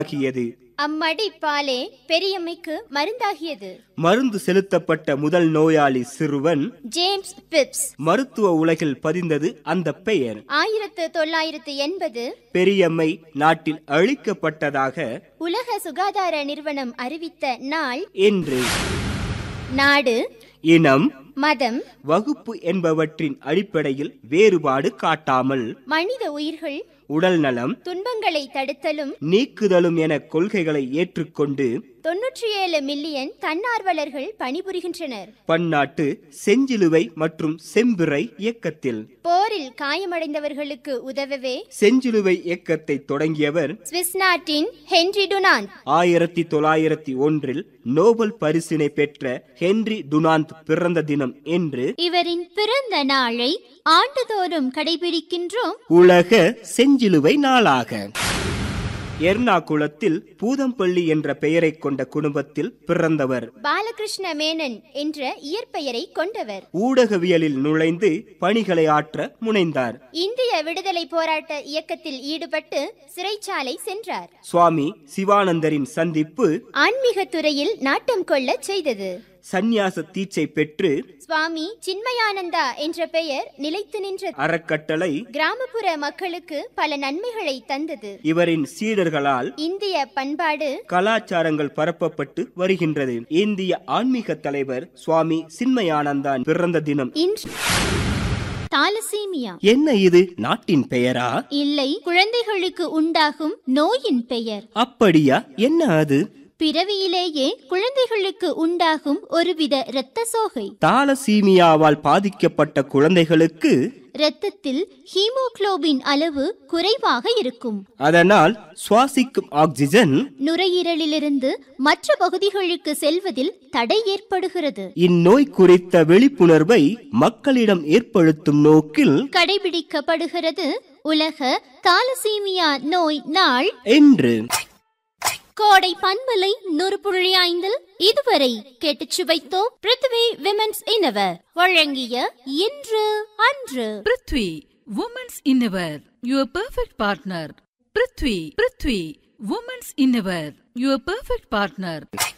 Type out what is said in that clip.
ஆகியது அம்மடி பாலே பெரியம்மைக்கு மருந்தாகியது மருந்து செலுத்தப்பட்ட முதல் நோயாளி சிறுவன் ஜேம்ஸ் பிப்ஸ் மருத்துவ உலகில் பதிந்தது அந்த பெயர் ஆயிரத்து தொள்ளாயிரத்து எண்பது பெரியம்மை நாட்டில் அழிக்கப்பட்டதாக உலக சுகாதார நிறுவனம் அறிவித்த நாள் என்று நாடு இனம் மதம் வகுப்பு என்பவற்றின் அடிப்படையில் வேறுபாடு காட்டாமல் மனித உயிர்கள் உடல் நலம் துன்பங்களை தடுத்தலும் நீக்குதலும் என கொள்கைகளை ஏற்றுக்கொண்டு தொன்னூற்றி ஏழு மில்லியன் தன்னார்வலர்கள் பணிபுரிகின்றனர் பன்னாட்டு செஞ்சிலுவை மற்றும் செம்பிறை இயக்கத்தில் போரில் காயமடைந்தவர்களுக்கு உதவவே செஞ்சிலுவை இயக்கத்தை தொடங்கியவர் சுவிஸ் நாட்டின் ஹென்றி டுனான் ஆயிரத்தி தொள்ளாயிரத்தி ஒன்றில் நோபல் பரிசினை பெற்ற ஹென்றி டுனாந்த் பிறந்த தினம் என்று இவரின் பிறந்த நாளை ஆண்டுதோறும் கடைபிடிக்கின்றோம் உலக செஞ்சிலுவை நாளாக எர்ணாகுளத்தில் பூதம்பள்ளி என்ற பெயரைக் கொண்ட குடும்பத்தில் பிறந்தவர் பாலகிருஷ்ண மேனன் என்ற இயற்பெயரை கொண்டவர் ஊடகவியலில் நுழைந்து பணிகளை ஆற்ற முனைந்தார் இந்திய விடுதலை போராட்ட இயக்கத்தில் ஈடுபட்டு சிறைச்சாலை சென்றார் சுவாமி சிவானந்தரின் சந்திப்பு ஆன்மீக துறையில் நாட்டம் கொள்ளச் செய்தது சந்நியாச தீட்சை பெற்று சுவாமி சின்மயானந்தா என்ற பெயர் நிலைத்து நின்றது அறக்கட்டளை கிராமப்புற மக்களுக்கு பல நன்மைகளை தந்தது இவரின் சீடர்களால் இந்திய பண்பாடு கலாச்சாரங்கள் பரப்பப்பட்டு வருகின்றது இந்திய ஆன்மீக தலைவர் சுவாமி சின்மயானந்தான் பிறந்த தினம் இன்று தாலசீமியா என்ன இது நாட்டின் பெயரா இல்லை குழந்தைகளுக்கு உண்டாகும் நோயின் பெயர் அப்படியா என்ன அது பிறவியிலேயே குழந்தைகளுக்கு உண்டாகும் ஒருவித இரத்த சோகை தாலசீமியாவால் பாதிக்கப்பட்ட குழந்தைகளுக்கு இரத்தத்தில் ஹீமோகுளோபின் அளவு குறைவாக இருக்கும் அதனால் சுவாசிக்கும் ஆக்சிஜன் நுரையீரலிலிருந்து மற்ற பகுதிகளுக்கு செல்வதில் தடை ஏற்படுகிறது இந்நோய் குறித்த விழிப்புணர்வை மக்களிடம் ஏற்படுத்தும் நோக்கில் கடைபிடிக்கப்படுகிறது உலக தாலசீமியா நோய் நாள் என்று கோடை பண்பலை நூறு புள்ளி ஐந்தில் இதுவரை கேட்டுச் சுவைத்தோம் பிருத்வி விமென்ஸ் இன்னவர் வழங்கிய இன்று அன்று prithvi women's innerwear your perfect partner prithvi prithvi women's innerwear your perfect partner